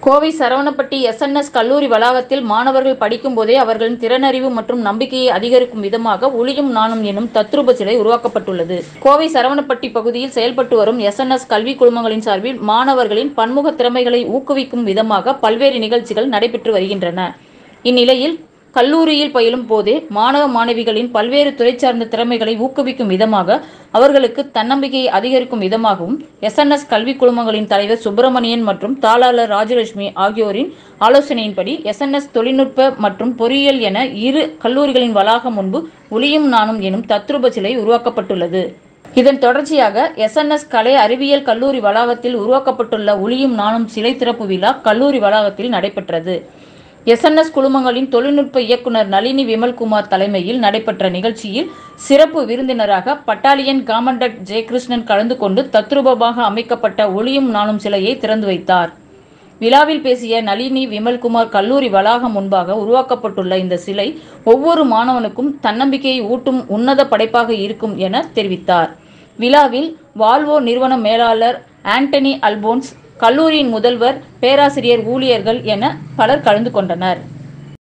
Kovai Saravanapatti SNS கல்லூரி வளாகத்தில் மாணவர்கள் படிக்கும் போதே அவர்களின் திறனறிவு மற்றும் நம்பிக்கையை அதிகரிக்கும் விதமாக ஒளியும் நானும் எனும் தத்ரூப சிலை உருவாக்கப்பட்டுள்ளது கோவை சரவணப்பட்டி பகுதியில் செயல்பட்டு வரும் எஸ்என்எஸ் கல்வி குழுமங்களின் சார்பில் மாணவர்களின் பன்முக திறமைகளை ஊக்குவிக்கும் விதமாக பல்வேறு நிகழ்ச்சிகள் நடைபெற்று வருகின்றன இந்நிலையில் கல்லூரியில் பயிலும் போதே மாணவ மாணவிகளின் பல்வேறு துறை சார்ந்த திறமைகளை ஊக்குவிக்கும் விதமாக அவர்களுக்கு தன்னம்பிக்கையை அதிகரிக்கும் விதமாகவும் எஸ்என்எஸ் கல்வி குழுமங்களின் தலைவர் சுப்பிரமணியன் மற்றும் தாளாளர் ராஜலட்சுமி ஆகியோரின் ஆலோசனையின்படி எஸ்என்எஸ் தொழில்நுட்ப மற்றும் பொறியியல் என இரு கல்லூரிகளின் வளாகம் முன்பு ஒளியும் நானும் எனும் தத்ரூப சிலை உருவாக்கப்பட்டுள்ளது இதன் தொடர்ச்சியாக எஸ்என்எஸ் கலை அறிவியல் கல்லூரி வளாகத்தில் உருவாக்கப்பட்டுள்ள ஒளியும் நானும் சிலை திறப்பு விழா கல்லூரி வளாகத்தில் நடைபெற்றது எஸ்என்எஸ் குழுமங்களின் தொழில்நுட்ப இயக்குனர் நளினி விமல்குமார் தலைமையில் நடைபெற்ற நிகழ்ச்சியில் சிறப்பு விருந்தினராக பட்டாலியன் காமண்டக்ட் ஜெயகிருஷ்ணன் கலந்து கொண்டு தத்ரூபமாக அமைக்கப்பட்ட ஒளியும் நானும் சிலையை திறந்து வைத்தார் விழாவில் பேசிய நளினி விமல்குமார் கல்லூரி வளாகம் முன்பாக உருவாக்கப்பட்டுள்ள இந்த சிலை ஒவ்வொரு மாணவனுக்கும் தன்னம்பிக்கையை ஊட்டும் உன்னத படைப்பாக இருக்கும் என தெரிவித்தார் விழாவில் வால்வோ நிறுவன மேலாளர் ஆண்டனி அல்போன்ஸ் கல்லூரியின் முதல்வர் பேராசிரியர் ஊழியர்கள் என பலர் கலந்து கொண்டனர்